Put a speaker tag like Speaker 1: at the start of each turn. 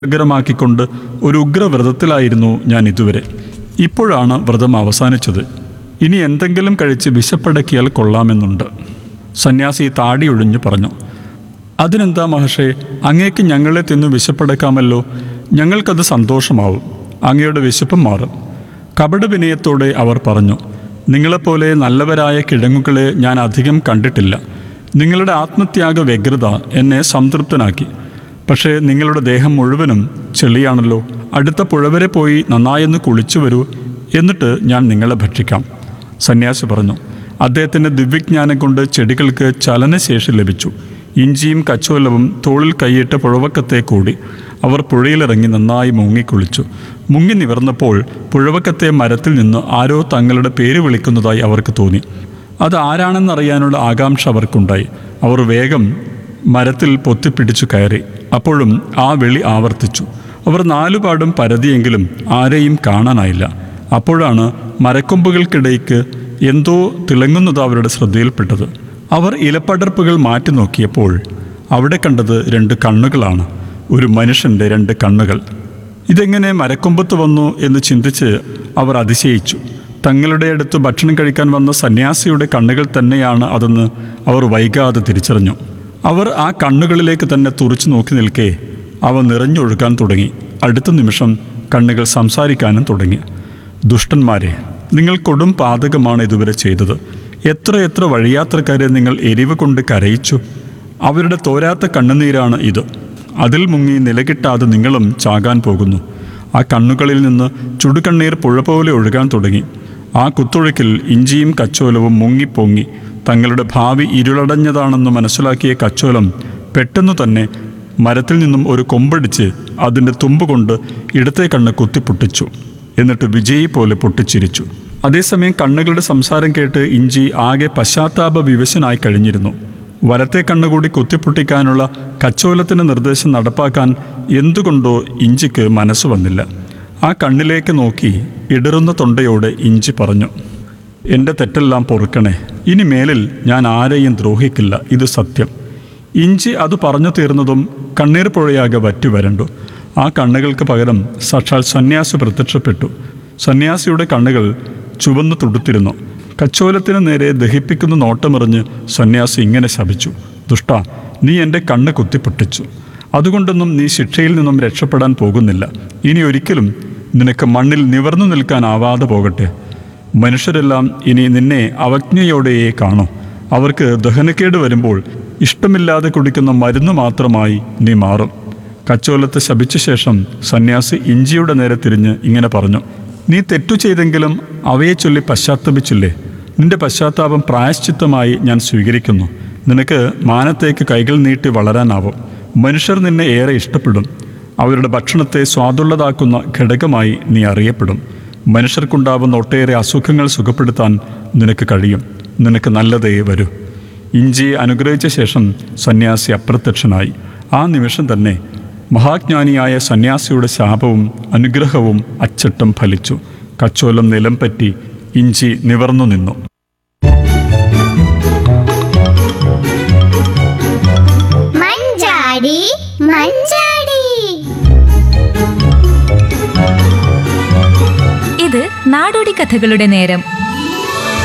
Speaker 1: ഗ്രമാക്കിക്കൊണ്ട് ഒരു ഉഗ്രവ്രതത്തിലായിരുന്നു ഞാൻ ഇതുവരെ ഇപ്പോഴാണ് വ്രതം അവസാനിച്ചത് ഇനി എന്തെങ്കിലും കഴിച്ച് വിശപ്പടക്കിയാൽ കൊള്ളാമെന്നുണ്ട് സന്യാസി താടിയൊഴിഞ്ഞു പറഞ്ഞു അതിനെന്താ മഹർഷേ അങ്ങേക്ക് ഞങ്ങളെ തിന്നു വിശപ്പടക്കാമല്ലോ ഞങ്ങൾക്കത് സന്തോഷമാവും അങ്ങയുടെ വിശപ്പും മാറും കപട വിനയത്തോടെ അവർ പറഞ്ഞു നിങ്ങളെപ്പോലെ നല്ലവരായ കിഴങ്ങുകളെ ഞാൻ അധികം കണ്ടിട്ടില്ല നിങ്ങളുടെ ആത്മത്യാഗ വ്യഗ്രത എന്നെ സംതൃപ്തനാക്കി പക്ഷേ നിങ്ങളുടെ ദേഹം മുഴുവനും ചെളിയാണല്ലോ അടുത്ത പുഴവരെ പോയി നന്നായൊന്ന് കുളിച്ചു വരൂ എന്നിട്ട് ഞാൻ നിങ്ങളെ ഭക്ഷിക്കാം സന്യാസി പറഞ്ഞു അദ്ദേഹത്തിൻ്റെ ദിവ്യജ്ഞാനം കൊണ്ട് ചെടികൾക്ക് ചലനശേഷി ലഭിച്ചു ഇഞ്ചിയും കച്ചോലവും തോളിൽ കൈയിട്ട് പുഴവക്കത്തെ കൂടി അവർ പുഴയിലിറങ്ങി നന്നായി മുങ്ങിക്കുളിച്ചു മുങ്ങി നിവർന്നപ്പോൾ പുഴവക്കത്തെ മരത്തിൽ നിന്ന് ആരോ തങ്ങളുടെ പേര് വിളിക്കുന്നതായി അവർക്ക് തോന്നി അത് ആരാണെന്നറിയാനുള്ള ആകാംക്ഷ അവർക്കുണ്ടായി അവർ വേഗം മരത്തിൽ പൊത്തിപ്പിടിച്ചു കയറി അപ്പോഴും ആ വിളി ആവർത്തിച്ചു അവർ നാലുപാടും പരതിയെങ്കിലും ആരെയും കാണാനായില്ല അപ്പോഴാണ് മരക്കൊമ്പുകൾക്കിടയ്ക്ക് എന്തോ തിളങ്ങുന്നത് അവരുടെ ശ്രദ്ധയിൽപ്പെട്ടത് അവർ ഇലപ്പടർപ്പുകൾ മാറ്റി നോക്കിയപ്പോൾ അവിടെ കണ്ടത് രണ്ട് കണ്ണുകളാണ് ഒരു മനുഷ്യൻ്റെ രണ്ട് കണ്ണുകൾ ഇതെങ്ങനെ മരക്കൊമ്പത്ത് വന്നു എന്ന് ചിന്തിച്ച് അവർ അതിശയിച്ചു തങ്ങളുടെ അടുത്ത് ഭക്ഷണം കഴിക്കാൻ വന്ന സന്യാസിയുടെ കണ്ണുകൾ തന്നെയാണ് അതെന്ന് അവർ വൈകാതെ തിരിച്ചറിഞ്ഞു അവർ ആ കണ്ണുകളിലേക്ക് തന്നെ തുറച്ചു നോക്കി നിൽക്കെ അവ നിറഞ്ഞൊഴുകാൻ തുടങ്ങി അടുത്ത നിമിഷം കണ്ണുകൾ സംസാരിക്കാനും തുടങ്ങി ദുഷ്ടന്മാരെ നിങ്ങൾ കൊടും പാതകമാണ് ഇതുവരെ ചെയ്തത് എത്ര എത്ര വഴിയാത്രക്കാരെ നിങ്ങൾ എരിവ് കൊണ്ട് കരയിച്ചു അവരുടെ തോരാത്ത കണ്ണുനീരാണ് ഇത് അതിൽ മുങ്ങി നിലകിട്ടാതെ നിങ്ങളും ചാകാൻ പോകുന്നു ആ കണ്ണുകളിൽ നിന്ന് ചുടുകണ്ണീർ പുഴ പോലെ ഒഴുകാൻ തുടങ്ങി ആ കുത്തൊഴുക്കിൽ ഇഞ്ചിയും കച്ചോലവും മുങ്ങിപ്പൊങ്ങി തങ്ങളുടെ ഭാവി ഇരുളടഞ്ഞതാണെന്ന് മനസ്സിലാക്കിയ കച്ചോലം പെട്ടെന്നു തന്നെ മരത്തിൽ നിന്നും ഒരു കൊമ്പടിച്ച് അതിൻ്റെ തുമ്പ് കൊണ്ട് ഇടത്തെ കണ്ണ് കുത്തിപ്പൊട്ടിച്ചു എന്നിട്ട് വിജയി പോലെ പൊട്ടിച്ചിരിച്ചു അതേസമയം കണ്ണുകളുടെ സംസാരം കേട്ട് ഇഞ്ചി ആകെ പശ്ചാത്താപ വിവശനായി കഴിഞ്ഞിരുന്നു വലത്തെ കണ്ണുകൂടി കുത്തിപ്പൊട്ടിക്കാനുള്ള കച്ചോലത്തിൻ്റെ നിർദ്ദേശം നടപ്പാക്കാൻ എന്തുകൊണ്ടോ ഇഞ്ചിക്ക് മനസ്സ് വന്നില്ല ആ കണ്ണിലേക്ക് നോക്കി ഇടറുന്ന തൊണ്ടയോടെ ഇഞ്ചി പറഞ്ഞു എൻ്റെ തെറ്റെല്ലാം പൊറുക്കണേ ഇനി മേലിൽ ഞാൻ ആരെയും ദ്രോഹിക്കില്ല ഇത് സത്യം ഇഞ്ചി അത് പറഞ്ഞു തീർന്നതും കണ്ണീർ പുഴയാകെ വറ്റി വരണ്ടു ആ കണ്ണുകൾക്ക് പകരം സാക്ഷാൽ സന്യാസി പ്രത്യക്ഷപ്പെട്ടു സന്യാസിയുടെ കണ്ണുകൾ ചുവന്നു തുടുത്തിരുന്നു കച്ചോലത്തിന് നേരെ ദഹിപ്പിക്കുന്ന നോട്ടമെറിഞ്ഞ് സന്യാസി ഇങ്ങനെ ശപിച്ചു ദുഷ്ട നീ എൻ്റെ കണ്ണ് കുത്തിപ്പൊട്ടിച്ചു അതുകൊണ്ടൊന്നും നീ ശിക്ഷയിൽ നിന്നും രക്ഷപ്പെടാൻ പോകുന്നില്ല ഇനി ഒരിക്കലും നിനക്ക് മണ്ണിൽ നിവർന്നു നിൽക്കാനാവാതെ പോകട്ടെ മനുഷ്യരെല്ലാം ഇനി നിന്നെ അവജ്ഞയോടെയേ കാണൂ അവർക്ക് ദഹനക്കേട് വരുമ്പോൾ ഇഷ്ടമില്ലാതെ കുടിക്കുന്ന മരുന്ന് മാത്രമായി നീ മാറും കച്ചോലത്തെ ശപിച്ച ശേഷം സന്യാസി ഇഞ്ചിയുടെ നേരെ തിരിഞ്ഞ് ഇങ്ങനെ പറഞ്ഞു നീ തെറ്റു ചെയ്തെങ്കിലും അവയെ ചൊല്ലി പശ്ചാത്തപിച്ചില്ലേ നിന്റെ പശ്ചാത്താപം പ്രായശ്ചിത്തമായി ഞാൻ സ്വീകരിക്കുന്നു നിനക്ക് മാനത്തേക്ക് കൈകൾ നീട്ടി വളരാനാവും മനുഷ്യർ നിന്നെ ഏറെ ഇഷ്ടപ്പെടും അവരുടെ ഭക്ഷണത്തെ സ്വാദുള്ളതാക്കുന്ന ഘടകമായി നീ അറിയപ്പെടും മനുഷ്യർക്കുണ്ടാവുന്ന ഒട്ടേറെ അസുഖങ്ങൾ സുഖപ്പെടുത്താൻ നിനക്ക് കഴിയും നിനക്ക് നല്ലതേ വരൂ ഇഞ്ചിയെ അനുഗ്രഹിച്ച ശേഷം സന്യാസി അപ്രത്യക്ഷനായി ആ നിമിഷം തന്നെ മഹാജ്ഞാനിയായ സന്യാസിയുടെ ശാപവും അനുഗ്രഹവും അച്ചട്ടം ഫലിച്ചു കച്ചോലം നിലം പറ്റി ഇഞ്ചി നിവർന്നു നിന്നു
Speaker 2: മഞ്ചാടി മഞ്ചാടി
Speaker 3: ഇത് നാടോടി കഥകളുടെ നേരം